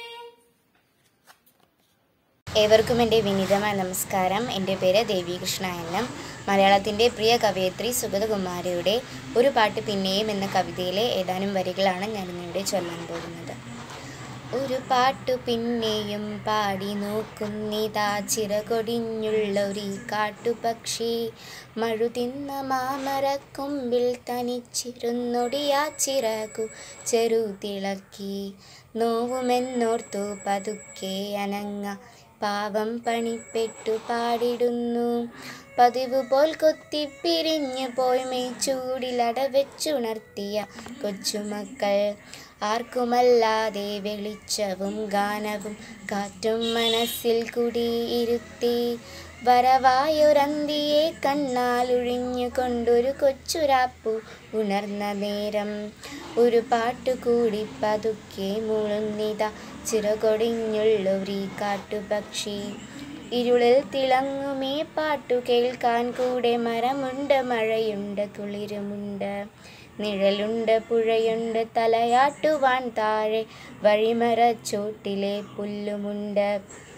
ഏവർക്കും എൻ്റെ വിനീതമായ നമസ്കാരം എൻ്റെ പേര് ദേവികൃഷ്ണ എന്നും മലയാളത്തിൻ്റെ പ്രിയ കവയത്രി സുഗതകുമാരിയുടെ ഒരു പാട്ട് പിന്നെയും എന്ന കവിതയിലെ ഏതാനും വരികളാണ് ഞാൻ ഇന്നിവിടെ ചൊല്ലാൻ പോകുന്നത് ഒരു പാട്ടു പിന്നെയും പാടി നോക്കുന്നിതാ ചിറകൊടിഞ്ഞുള്ളൊരു കാട്ടുപക്ഷി മഴുതിന്ന മാമരക്കൊമ്പിൽ തനിച്ചിരുന്നൊടിയാ ചിറകു ചെറുതിളക്കി നോവുമെന്നോർത്തു പതുക്കെ അനങ്ങ പാവം പണിപ്പെട്ടു പാടിടുന്നു പതിവ് പോൽ കൊത്തിപ്പിരിഞ്ഞു പോയി മേച്ചൂടിലടവെച്ചുണർത്തിയ കൊച്ചുമക്കൾ ആർക്കുമല്ലാതെ വെളിച്ചവും ഗാനവും കാറ്റും മനസ്സിൽ കുടിയിരുത്തി വരവായൊരന്തിയെ കണ്ണാലൊഴിഞ്ഞുകൊണ്ടൊരു കൊച്ചുരാപ്പു ഉണർന്ന നേരം ഒരു പാട്ടുകൂടി പതുക്കെ മുളുന്നിത ചിറകൊടിഞ്ഞുള്ളൊരീ കാട്ടുപക്ഷി ഇരുളിൽ തിളങ്ങുമേ പാട്ടു കേൾക്കാൻ കൂടെ മരമുണ്ട് മഴയുണ്ട് കുളിരുമുണ്ട് നിഴലുണ്ട് പുഴയുണ്ട് തലയാട്ടുവാൻ താഴെ വഴിമരച്ചോട്ടിലെ പുല്ലുമുണ്ട്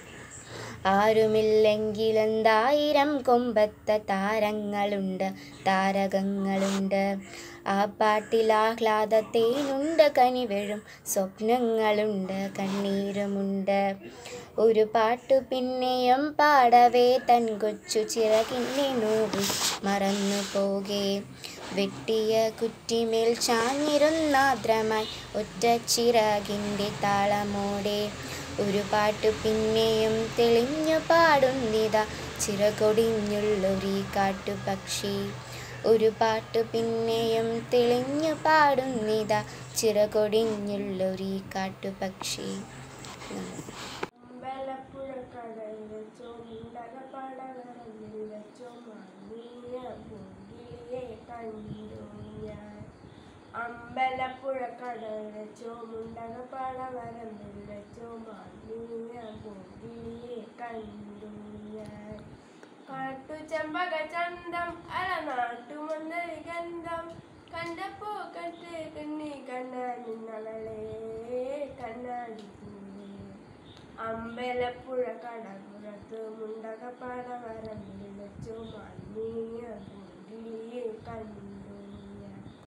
ആരുമില്ലെങ്കിലെന്തായിരം കൊമ്പത്ത താരങ്ങളുണ്ട് താരകങ്ങളുണ്ട് ആ പാട്ടിൽ ആഹ്ലാദത്തേനുണ്ട് കനിവഴും സ്വപ്നങ്ങളുണ്ട് കണ്ണീരുമുണ്ട് ഒരു പാട്ടു പിന്നെയും പാടവേ തൻ കൊച്ചു ചിറകിന്നെ നോവി മറന്നു പോകെ വെട്ടിയ കുറ്റിമേൽ ചാഞ്ഞിരുന്നാദ്രമായി ഒറ്റ ചിറകിൻ്റെ താളമോടെ ഒരു പാട്ടു പിന്നെയും തെളിഞ്ഞു പാടുന്നിതാ ചിറകൊടിഞ്ഞുള്ളൊരീ കാട്ടുപക്ഷി ഒരു പാട്ടു പിന്നെയും തെളിഞ്ഞു പാടുന്നിതാ ചിറകൊടിഞ്ഞുള്ളൊരീ കാട്ടുപക്ഷി അമ്പലപ്പുഴ കടൽ വെച്ചോ മുണ്ടകപ്പടവരമ്പിൽ വെച്ചോ മങ്ങിയ പൂങ്കിളിയെ കണ്ടു ഞാൻ അമ്പലപ്പുഴ കടൽ വെച്ചോ മുണ്ടകപ്പടവരമ്പിൽ വെച്ചോ മങ്ങിയ പൂങ്കിളിയെ കണ്ടു ഞാൻ കാട്ടുചെമ്പക ചന്തം അലനാട്ടുമന്ദരി ഗന്ധം കണ്ടപ്പോ കട്ട് കണ്ണി കണ്ണാനിന്നവളെ കണ്ണാടി പൂവേ. അമ്പലപ്പുഴ കടപ്പുറത്ത് മുണ്ടകപ്പട വരമ്പിൽ വെച്ചു മഞ്ഞിയ പൂങ്കിളിയെ കണ്ടു